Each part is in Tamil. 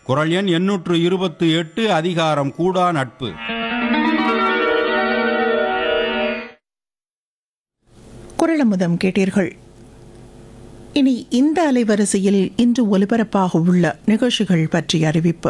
குரல் எண் எண்ணூற்று இருபத்து எட்டு அதிகாரம் கூடா நட்பு குரலமுதம் கேட்டீர்கள் இனி இந்த அலைவரிசையில் இன்று ஒலிபரப்பாக உள்ள நிகழ்ச்சிகள் பற்றிய அறிவிப்பு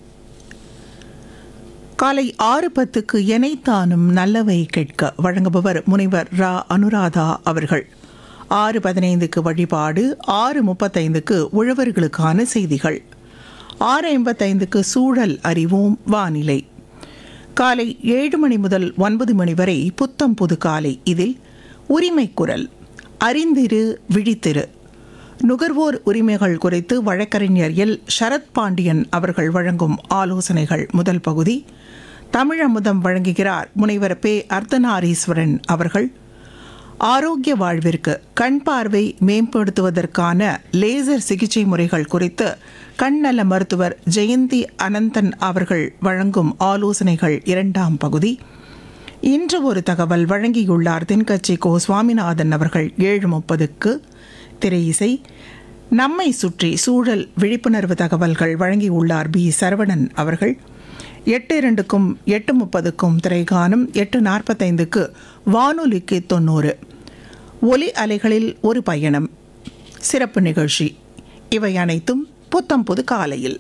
காலை ஆறு பத்துக்கு எனைத்தானும் நல்லவை கேட்க வழங்குபவர் முனைவர் ரா அனுராதா அவர்கள் ஆறு பதினைந்துக்கு வழிபாடு ஆறு முப்பத்தைந்துக்கு உழவர்களுக்கான செய்திகள் ஆறு ஐம்பத்தைந்துக்கு சூழல் அறிவோம் வானிலை காலை ஏழு மணி முதல் ஒன்பது மணி வரை புத்தம் புது காலை இதில் உரிமை குரல் அறிந்திரு விழித்திரு நுகர்வோர் உரிமைகள் குறித்து வழக்கறிஞர் எல் சரத் பாண்டியன் அவர்கள் வழங்கும் ஆலோசனைகள் முதல் பகுதி தமிழமுதம் வழங்குகிறார் முனைவர் பே அர்த்தநாரீஸ்வரன் அவர்கள் ஆரோக்கிய வாழ்விற்கு கண் பார்வை மேம்படுத்துவதற்கான லேசர் சிகிச்சை முறைகள் குறித்து கண்ணல மருத்துவர் ஜெயந்தி அனந்தன் அவர்கள் வழங்கும் ஆலோசனைகள் இரண்டாம் பகுதி இன்று ஒரு தகவல் வழங்கியுள்ளார் தென்கட்சி கோ சுவாமிநாதன் அவர்கள் ஏழு முப்பதுக்கு திரை இசை நம்மை சுற்றி சூழல் விழிப்புணர்வு தகவல்கள் வழங்கியுள்ளார் பி சரவணன் அவர்கள் எட்டு இரண்டுக்கும் எட்டு முப்பதுக்கும் திரைகாணும் எட்டு நாற்பத்தைந்துக்கு வானொலிக்கு தொண்ணூறு ஒலி அலைகளில் ஒரு பயணம் சிறப்பு நிகழ்ச்சி இவை அனைத்தும் புத்தம் புது காலையில்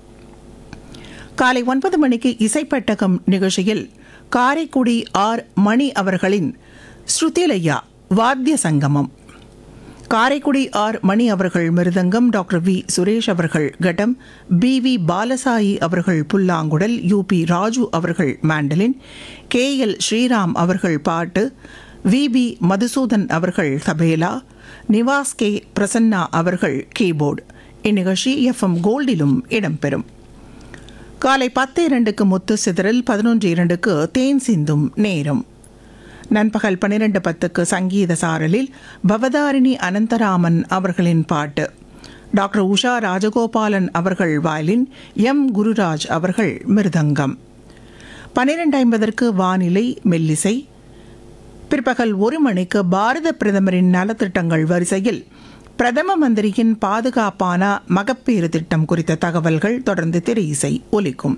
காலை ஒன்பது மணிக்கு இசைப்பட்டகம் நிகழ்ச்சியில் காரைக்குடி ஆர் மணி அவர்களின் ஸ்ருதிலய்யா வாத்திய சங்கமம் காரைக்குடி ஆர் மணி அவர்கள் மிருதங்கம் டாக்டர் வி சுரேஷ் அவர்கள் கடம் பி வி பாலசாயி அவர்கள் புல்லாங்குடல் யூ பி ராஜு அவர்கள் மேண்டலின் கே எல் ஸ்ரீராம் அவர்கள் பாட்டு வி பி மதுசூதன் அவர்கள் தபேலா நிவாஸ் கே பிரசன்னா அவர்கள் கீபோர்டு இந்நிகழ்ச்சி எஃப்எம் கோல்டிலும் இடம்பெறும் காலை பத்து இரண்டுக்கு முத்து சிதறல் பதினொன்று இரண்டுக்கு தேன் சிந்தும் நேரம் நண்பகல் பன்னிரண்டு பத்துக்கு சங்கீத சாரலில் பவதாரிணி அனந்தராமன் அவர்களின் பாட்டு டாக்டர் உஷா ராஜகோபாலன் அவர்கள் வயலின் எம் குருராஜ் அவர்கள் மிருதங்கம் பன்னிரண்டு ஐம்பதற்கு வானிலை மெல்லிசை பிற்பகல் ஒரு மணிக்கு பாரத பிரதமரின் நலத்திட்டங்கள் வரிசையில் பிரதம மந்திரியின் பாதுகாப்பான மகப்பேறு திட்டம் குறித்த தகவல்கள் தொடர்ந்து திரை இசை ஒலிக்கும்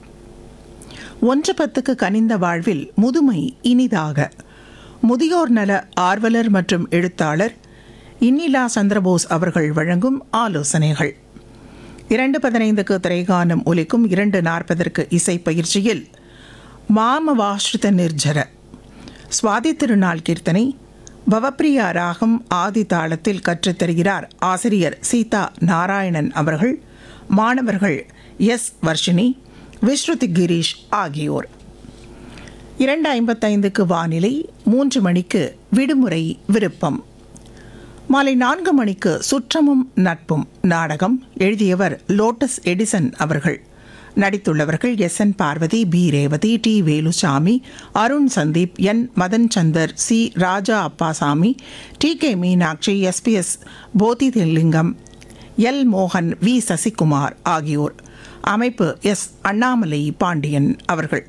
ஒன்று பத்துக்கு கனிந்த வாழ்வில் முதுமை இனிதாக முதியோர் நல ஆர்வலர் மற்றும் எழுத்தாளர் இன்னிலா சந்திரபோஸ் அவர்கள் வழங்கும் ஆலோசனைகள் இரண்டு பதினைந்துக்கு திரைகானம் ஒலிக்கும் இரண்டு நாற்பதற்கு இசை பயிற்சியில் மாமவாஸ்ருத நிர்ஜர சுவாதி திருநாள் கீர்த்தனை பவப்பிரியா ராகம் ஆதி தாளத்தில் கற்றுத்தருகிறார் ஆசிரியர் சீதா நாராயணன் அவர்கள் மாணவர்கள் எஸ் வர்ஷினி விஸ்ருதி கிரீஷ் ஆகியோர் இரண்டு ஐம்பத்தைந்துக்கு வானிலை மூன்று மணிக்கு விடுமுறை விருப்பம் மாலை நான்கு மணிக்கு சுற்றமும் நட்பும் நாடகம் எழுதியவர் லோட்டஸ் எடிசன் அவர்கள் நடித்துள்ளவர்கள் S N Parvathi P Revathi T Velusamy Arun Sandeep N Madhan Chander C Raja Appasamy T K Meenakshi SPS Bodhilingam L மோகன் வி சசிகுமார் ஆகியோர் அமைப்பு எஸ் அண்ணாமலை பாண்டியன் அவர்கள்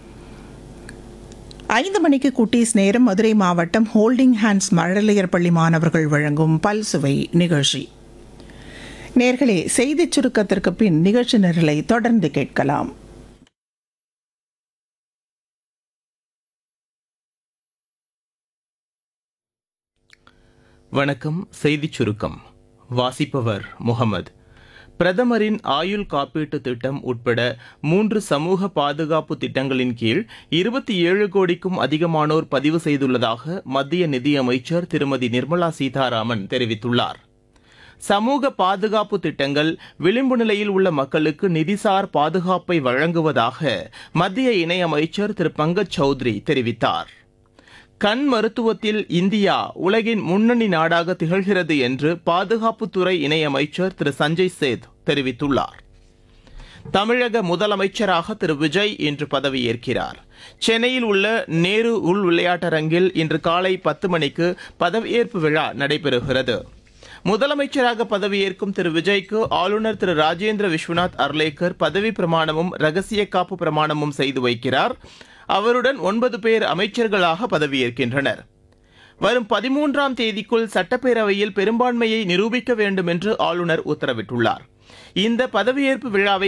ஐந்து மணிக்கு குட்டீஸ் நேரம் மதுரை மாவட்டம் ஹோல்டிங் ஹேண்ட்ஸ் மழலையர் பள்ளி மாணவர்கள் வழங்கும் பல்சுவை நிகழ்ச்சி நேர்களே செய்திச் சுருக்கத்திற்கு பின் நிகழ்ச்சி நிரலை தொடர்ந்து கேட்கலாம் வணக்கம் செய்திச் சுருக்கம் வாசிப்பவர் முகமது பிரதமரின் ஆயுள் காப்பீட்டு திட்டம் உட்பட மூன்று சமூக பாதுகாப்பு திட்டங்களின் கீழ் இருபத்தி ஏழு கோடிக்கும் அதிகமானோர் பதிவு செய்துள்ளதாக மத்திய நிதியமைச்சர் திருமதி நிர்மலா சீதாராமன் தெரிவித்துள்ளார் சமூக பாதுகாப்பு திட்டங்கள் விளிம்பு நிலையில் உள்ள மக்களுக்கு நிதிசார் பாதுகாப்பை வழங்குவதாக மத்திய இணையமைச்சர் திரு பங்கஜ் சௌத்ரி தெரிவித்தார் கண் மருத்துவத்தில் இந்தியா உலகின் முன்னணி நாடாக திகழ்கிறது என்று பாதுகாப்புத்துறை இணையமைச்சர் திரு சஞ்சய் சேத் தெரிவித்துள்ளார் தமிழக முதலமைச்சராக திரு விஜய் இன்று பதவியேற்கிறார் சென்னையில் உள்ள நேரு உள் விளையாட்டரங்கில் இன்று காலை பத்து மணிக்கு பதவியேற்பு விழா நடைபெறுகிறது முதலமைச்சராக பதவியேற்கும் திரு விஜய்க்கு ஆளுநர் திரு ராஜேந்திர விஸ்வநாத் அர்லேக்கர் பதவி பிரமாணமும் ரகசிய காப்பு பிரமாணமும் செய்து வைக்கிறார் அவருடன் ஒன்பது பேர் அமைச்சர்களாக பதவியேற்கின்றனர் வரும் பதிமூன்றாம் தேதிக்குள் சட்டப்பேரவையில் பெரும்பான்மையை நிரூபிக்க வேண்டும் என்று ஆளுநர் உத்தரவிட்டுள்ளார் இந்த பதவியேற்பு விழாவை